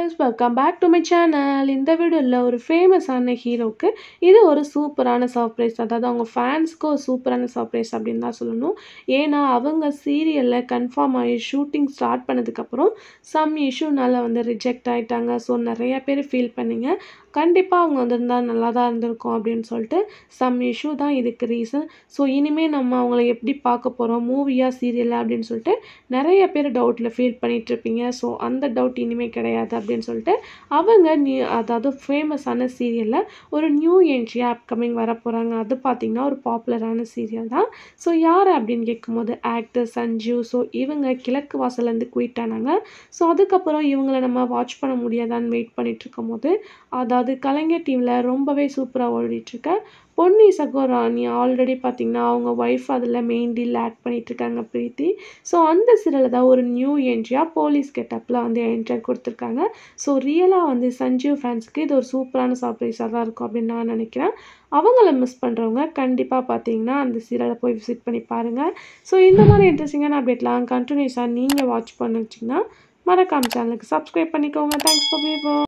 guys welcome back to my channel இந்த வீடியோவில் ஒரு ஃபேமஸான ஹீரோக்கு இது ஒரு சூப்பரான சர்ப்ரைஸ் அதாவது அவங்க ஃபேன்ஸ்க்கு ஒரு சூப்பரான சர்ப்ரைஸ் அப்படின்னு தான் சொல்லணும் ஏன்னா அவங்க சீரியலில் கன்ஃபார்ம் ஆகி ஷூட்டிங் ஸ்டார்ட் பண்ணதுக்கப்புறம் சம் இஷ்யூனால வந்து ரிஜெக்ட் ஆகிட்டாங்க ஸோ நிறைய பேர் ஃபீல் பண்ணீங்க கண்டிப்பாக அவங்க வந்திருந்தா நல்லா தான் இருந்திருக்கும் அப்படின்னு சொல்லிட்டு சம் இஷ்யூ தான் இதுக்கு ரீசன் ஸோ இனிமேல் நம்ம அவங்கள எப்படி பார்க்க போகிறோம் மூவியா சீரியலா அப்படின்னு சொல்லிட்டு நிறைய பேர் டவுட்டில் ஃபீல் பண்ணிட்டு இருப்பீங்க ஸோ அந்த டவுட் இனிமேல் கிடையாது அப்படின்னு சொல்லிட்டு அவங்க நியூ அதாவது ஃபேமஸான சீரியலில் ஒரு நியூ என்ட்ரி அப்கமிங் வர போகிறாங்க அது பார்த்திங்கன்னா ஒரு பாப்புலரான சீரியல் தான் ஸோ யார் அப்படின்னு கேட்கும்போது ஆக்டர் சஞ்சீவ் ஸோ இவங்க கிழக்கு வாசல்லேருந்து குயிட் ஆனாங்க ஸோ அதுக்கப்புறம் இவங்கள நம்ம வாட்ச் பண்ண முடியாதான்னு வெயிட் பண்ணிட்டு இருக்கும்போது அதாவது கலைஞர் டீமில் ரொம்பவே சூப்பராக ஓடிட்டுருக்க பொன்னி சகோராணி ஆல்ரெடி பார்த்திங்கன்னா அவங்க ஒய்ஃப் அதில் மெயின் டீல் ஆட் பண்ணிகிட்ருக்காங்க பிரீத்தி ஸோ அந்த சீரியலில் தான் ஒரு நியூ என்ட்ரியாக போலீஸ் கெட்டப்பில் வந்து என்ட்ரி கொடுத்துருக்காங்க ஸோ ரியலாக வந்து சஞ்சீவ் ஃபேன்ஸ்க்கு இது ஒரு சூப்பரான சர்ப்ரைஸாக தான் இருக்கும் அப்படின்னு நான் நினைக்கிறேன் அவங்கள மிஸ் பண்ணுறவங்க கண்டிப்பாக பார்த்தீங்கன்னா அந்த சீரியலை போய் விசிட் பண்ணி பாருங்கள் ஸோ இந்த மாதிரி இன்ட்ரெஸ்டிங்கான அப்டேட்லாம் கண்டினியூஸாக நீங்கள் வாட்ச் பண்ண வச்சிங்கன்னா மறக்காம சேனலுக்கு சப்ஸ்கிரைப் பண்ணிக்கோங்க தேங்க்ஸ் ஃபார் வியூவர்